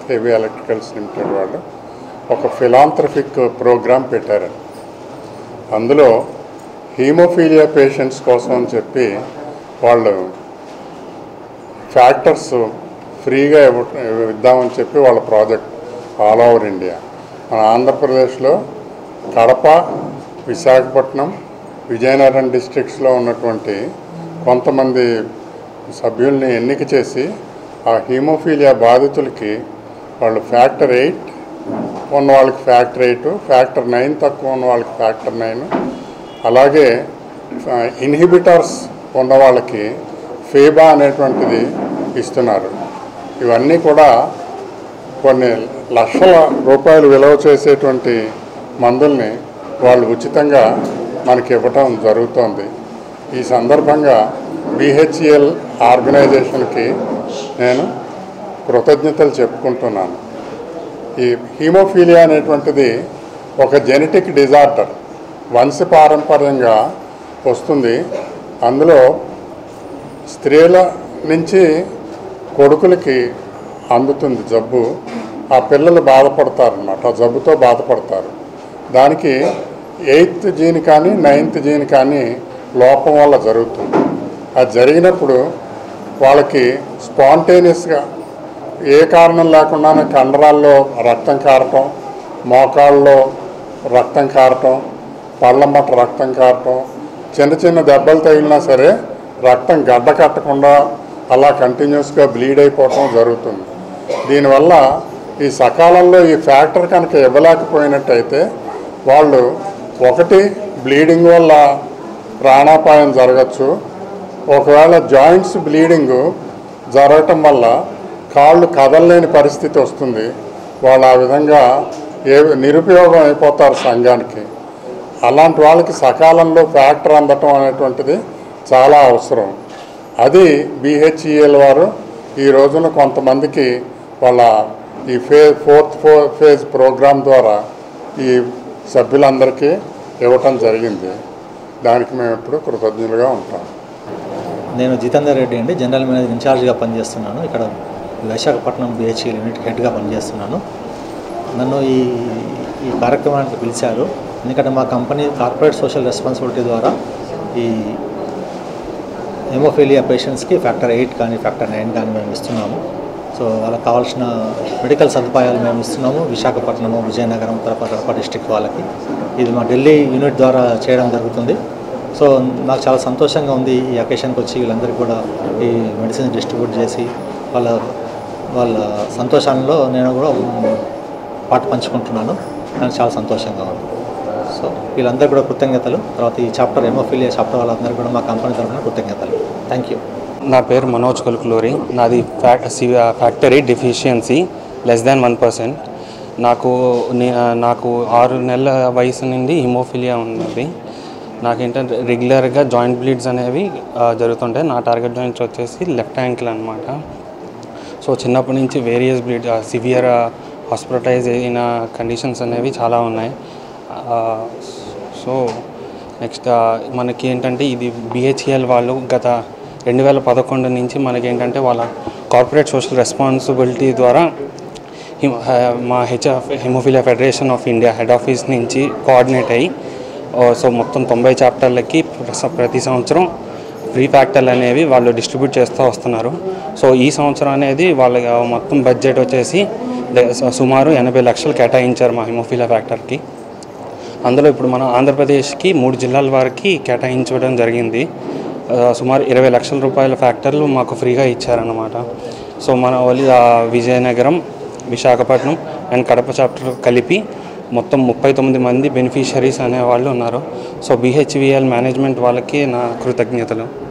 heavy electricals limited వాళ్ళు ఒక philanthropic programme పెట్టారు అందులో హీమోఫీలియా పేషెంట్స్ కోసం అని చెప్పి వాళ్ళు ఫ్యాక్టర్స్ ఫ్రీగా ఇవ్వ ఇద్దామని చెప్పి వాళ్ళ ప్రాజెక్ట్ ఆల్ ఓవర్ ఇండియా మన ఆంధ్రప్రదేశ్లో కడప విశాఖపట్నం విజయనగరం డిస్ట్రిక్ట్స్లో ఉన్నటువంటి కొంతమంది సభ్యుల్ని ఎన్నిక చేసి ఆ హీమోఫీలియా బాధితులకి వాళ్ళు ఫ్యాక్టర్ ఎయిట్ ఉన్న వాళ్ళకి ఫ్యాక్టర్ ఎయిట్ ఫ్యాక్టర్ నైన్ తక్కువ ఉన్న వాళ్ళకి ఫ్యాక్టర్ నైన్ అలాగే ఇన్హిబిటర్స్ ఉన్న వాళ్ళకి ఫేబా అనేటువంటిది ఇస్తున్నారు ఇవన్నీ కూడా కొన్ని లక్షల రూపాయలు విలువ చేసేటువంటి మందుల్ని వాళ్ళు ఉచితంగా మనకి ఇవ్వటం జరుగుతోంది ఈ సందర్భంగా బిహెచ్ఈఎల్ ఆర్గనైజేషన్కి నేను కృతజ్ఞతలు చెప్పుకుంటున్నాను ఈ హీమోఫీలియా అనేటువంటిది ఒక జెనెటిక్ డిజార్డర్ వంశపారంపర్యంగా వస్తుంది అందులో స్త్రీల నుంచి కొడుకులకి అందుతుంది జబ్బు ఆ పిల్లలు బాధపడతారనమాట ఆ జబ్బుతో బాధపడతారు దానికి ఎయిత్ జీన్ కానీ నైన్త్ జీన్ కానీ లోపం వల్ల జరుగుతుంది అది జరిగినప్పుడు వాళ్ళకి స్పాంటేనియస్గా ఏ కారణం లేకుండానే కండరాల్లో రక్తం కారటం మోకాళ్ళలో రక్తం కారటం పళ్ళమ్మట రక్తం కారటం చిన్న చిన్న దెబ్బలు తగిలినా సరే రక్తం గడ్డ కట్టకుండా అలా కంటిన్యూస్గా బ్లీడ్ అయిపోవటం జరుగుతుంది దీనివల్ల ఈ సకాలంలో ఈ ఫ్యాక్టర్ కనుక ఇవ్వలేకపోయినట్టయితే వాళ్ళు ఒకటి బ్లీడింగ్ వల్ల ప్రాణాపాయం జరగచ్చు ఒకవేళ జాయింట్స్ బ్లీడింగ్ జరగటం వల్ల కాళ్ళు కదలలేని పరిస్థితి వస్తుంది వాళ్ళు ఆ విధంగా ఏ నిరుపయోగం అయిపోతారు సంఘానికి అలాంటి వాళ్ళకి సకాలంలో ఫ్యాక్టర్ అందటం అనేటువంటిది చాలా అవసరం అది బిహెచ్ఈఎల్ వారు ఈ రోజున కొంతమందికి వాళ్ళ ఈ ఫే ఫోర్త్ ఫో ఫేజ్ ప్రోగ్రాం ద్వారా ఈ సభ్యులందరికీ ఇవ్వటం జరిగింది దానికి మేము ఎప్పుడు కృతజ్ఞులుగా ఉంటాం నేను జితేందర్ రెడ్డి అండి జనరల్ మేనేజర్ ఇన్ఛార్జ్గా పనిచేస్తున్నాను ఇక్కడ విశాఖపట్నం బిహెచ్ఈ యూనిట్ హెడ్గా పనిచేస్తున్నాను నన్ను ఈ ఈ కార్యక్రమానికి పిలిచారు ఎందుకంటే మా కంపెనీ కార్పొరేట్ సోషల్ రెస్పాన్సిబిలిటీ ద్వారా ఈ హెమోఫీలియా పేషెంట్స్కి ఫ్యాక్టర్ ఎయిట్ కానీ ఫ్యాక్టర్ నైన్ కానీ మేము ఇస్తున్నాము సో వాళ్ళకి కావాల్సిన మెడికల్ సదుపాయాలు మేము ఇస్తున్నాము విశాఖపట్నము విజయనగరం కడప కడప డిస్టిక్ వాళ్ళకి ఇది మా ఢిల్లీ యూనిట్ ద్వారా చేయడం జరుగుతుంది సో నాకు చాలా సంతోషంగా ఉంది ఈ అకేషన్కి వచ్చి వీళ్ళందరికీ కూడా ఈ మెడిసిన్ డిస్ట్రిబ్యూట్ చేసి వాళ్ళ వాళ్ళ సంతోషంలో నేను కూడా పాట పంచుకుంటున్నాను నాకు చాలా సంతోషంగా ఉంది సో వీళ్ళందరూ కూడా కృతజ్ఞతలు తర్వాత ఈ చాప్టర్ ఎమోఫిలియా చాప్టర్ వాళ్ళందరూ కూడా మా కంపెనీ తరఫున కృతజ్ఞతలు థ్యాంక్ యూ నా పేరు మనోజ్ కొలుకులూరి నాది ఫ్యాక్ factory deficiency less than one percent నాకు నే- నాకు ఆరు నెలల వయసు నుండి హిమోఫిలియా ఉన్నది నాకేంటంటే రెగ్యులర్గా జాయింట్ బ్లీడ్స్ అనేవి ఆ, జరుగుతుంటాయి నా టార్గెట్ జాయింట్స్ వచ్చేసి లెఫ్ట్ యాంకిల్ అనమాట సో చిన్నప్పటి నుంచి వేరియస్ బ్లీడ్ సివియర్ హాస్పిటలైజ్ అయిన కండిషన్స్ అనేవి చాలా ఉన్నాయి సో నెక్స్ట్ మనకి ఏంటంటే ఇది బిహెచ్ఎల్ వాళ్ళు గత రెండు వేల పదకొండు నుంచి మనకి ఏంటంటే వాళ్ళ కార్పొరేట్ సోషల్ రెస్పాన్సిబిలిటీ ద్వారా హిమ- హ- మా HF haemophilia federation of India head office నుంచి కోఆర్డినేట్ అయ్యి ఓ, సో మొత్తం తొంభై చాప్టర్లకి ప్రస- ప్రతి సంవత్సరం ఫ్రీ ఫ్యాక్టర్లు అనేవి వాళ్ళు డిస్ట్రిబ్యూట్ చేస్తూ వస్తున్నారు సో ఈ సంవత్సరం అనేది వాళ్ళ మొత్తం బడ్జెట్ వచ్చేసి ద- సు- సుమారు ఎనభై లక్షలు కేటాయించారు మా హిమోఫిలియా ఫ్యాక్టర్కి అందులో ఇప్పుడు మన ఆంధ్రప్రదేశ్కి మూడు జిల్లాల వారికి కేటాయించడం జరిగింది ఆ, సుమారు ఇరవై లక్షల రూపాయల ఫ్యాక్టర్లు మాకు ఫ్రీగా ఇచ్చారన్నమాట సో మన ఓన్లీ ఆ, విజయనగరం విశాఖపట్నం అండ్ కడప చాప్టర్ కలిపి మొత్తం ముప్పై తొమ్మిది మంది బెనిఫిషరీస్ అనేవాళ్ళు ఉన్నారు సో బిహెచ్విఎల్ మేనేజ్మెంట్ వాళ్ళకి నా కృతజ్ఞతలు